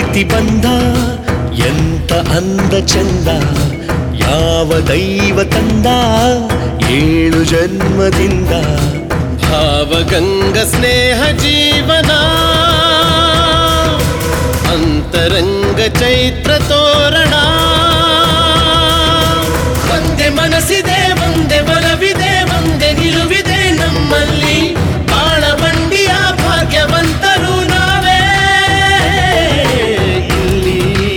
ಪ್ರೀತಿ ಬಂದ ಎಂತ ಅಂದ ಚಂದ ಯಾವ ದೈವ ತಂದ ಏಳು ಜನ್ಮದಿಂದ ಭಾವಗಂಗ ಸ್ನೇಹ ಜೀವನ ಅಂತರಂಗ ಚೈತ್ರ ತೋರಣ ಒಂದೇ ಮನಸ್ಸಿದೆ ಒಂದೇ ಬಲವಿದೆ ಒಂದೇ ನಿಲುವಿದೆ ನಮ್ಮಲ್ಲಿ ಬಾಳ ಬಂಡಿಯ ಭಾಗ್ಯವಂತರು ನಾವೇ ಇಲ್ಲಿ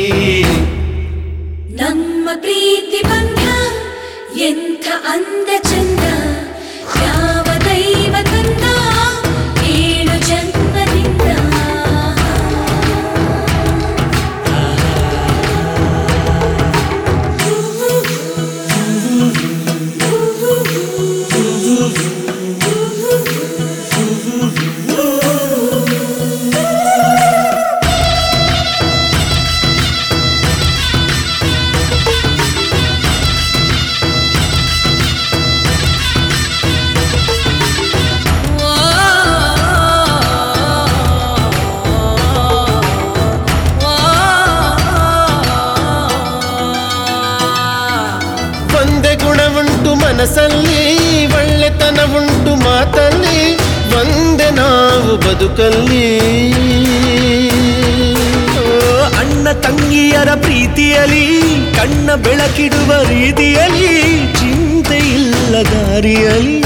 ನಮ್ಮ ಪ್ರೀತಿ ಬಂಧ ಎಂಥ ಅಂದ ಚಂದ ಯಾವ ದೈವ ತಂದ ಏಳು ಜನ್ಮದಿಂದ ಒಂದೇ ಗುಣವುಂಟು ಮನಸ್ಸಲ್ಲಿ ಒಳ್ಳೆತನವುಂಟು ಮಾತಲ್ಲಿ ಒಂದೇ ನಾವು ಬದುಕಲ್ಲಿ ಓ, ಅಣ್ಣ ತಂಗಿಯರ ಪ್ರೀತಿಯಲಿ ಕಣ್ಣ ಬೆಳಕಿಡುವ ರೀತಿಯಲಿ ಚಿಂತೆ ಇಲ್ಲ ದಾರಿಯಲಿ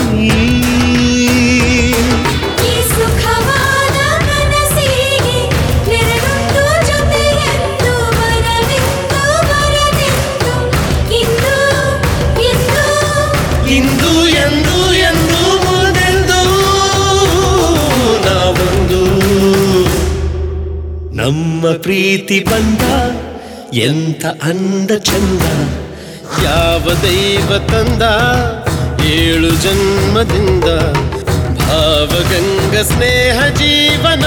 ಈ ಸುಖವಾದ ಕನಸಿಗೆ ನೆರಳೊಂದು ಜೊತೆಯೆಂದು ಬರವೆಂದು ಬರದೆಂದು ಇಂದು ಎಂದು ಇಂದು ಎಂದು ಎಂದು ಮುಂದೆಂದು ನಾವೊಂದು ನಮ್ಮ ಪ್ರೀತಿ ಬಂದ ಎಂಥ ಅಂದ ಚಂದ ಯಾವ ದೈವ ತಂದ ಏಳು ಜನ್ಮದಿಂದ ಭಾವಗಂಗ ಸ್ನೇಹ ಜೀವನ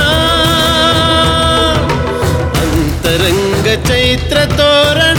ಅಂತರಂಗ ಚೈತ್ರ ತೋರಣ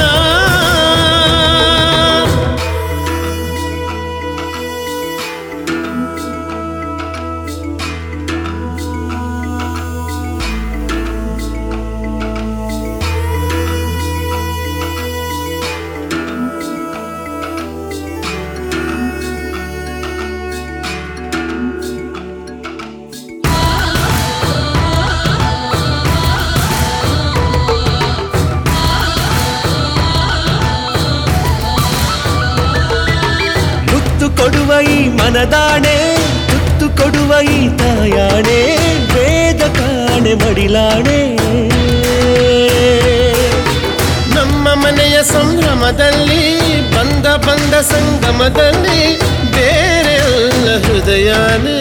ಮುತ್ತು ಕೊಡುವ ಈ ಮನದಾಣೆ ತುತ್ತು ಕೊಡುವ ಈ ತಾಯಾಣೆ ವೇದ ಕಾಣೆ ಮಡಿಲಾಣೆ ನಮ್ಮ ಮನೆಯ ಸಂಭ್ರಮದಲ್ಲಿ ಬಂದ ಬಂದ ಸಂಗಮದಲ್ಲಿ ಬೇರೆ ಅಲ್ಲ ಹೃದಯನೇ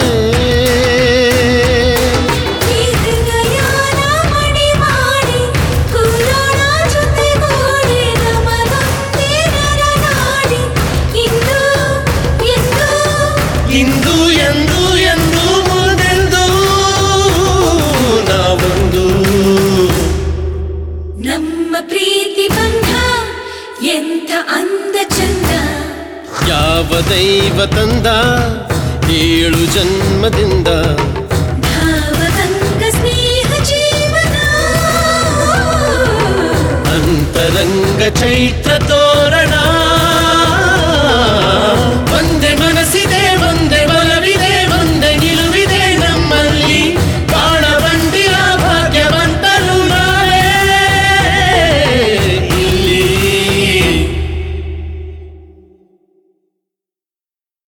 ಈ ಹೃದಯನ ಮಡಿ ಮಾಡಿ ಕೂರೋಣ ಜೊತೆಗೂಡಿ ನಮಗೊಂದೇ ನರನಾಡಿ ಇಂದು ಎಂದು ಇಂದು ಎಂದು ಎಂದು ಮುಂದೆಂದು ನಾವೊಂದು ನಮ್ಮ ಪ್ರೀತಿ ಬಂಧ ಎಂಥ ಅಂದ ಚಂದ ಯಾವ ದೈವ ತಂದ ಏಳು ಜನ್ಮದಿಂದ ಭಾವಗಂಗ ಸ್ನೇಹ ಜೀವನ ಅಂತರಂಗ ಚೈತ್ರ ತೋರಣ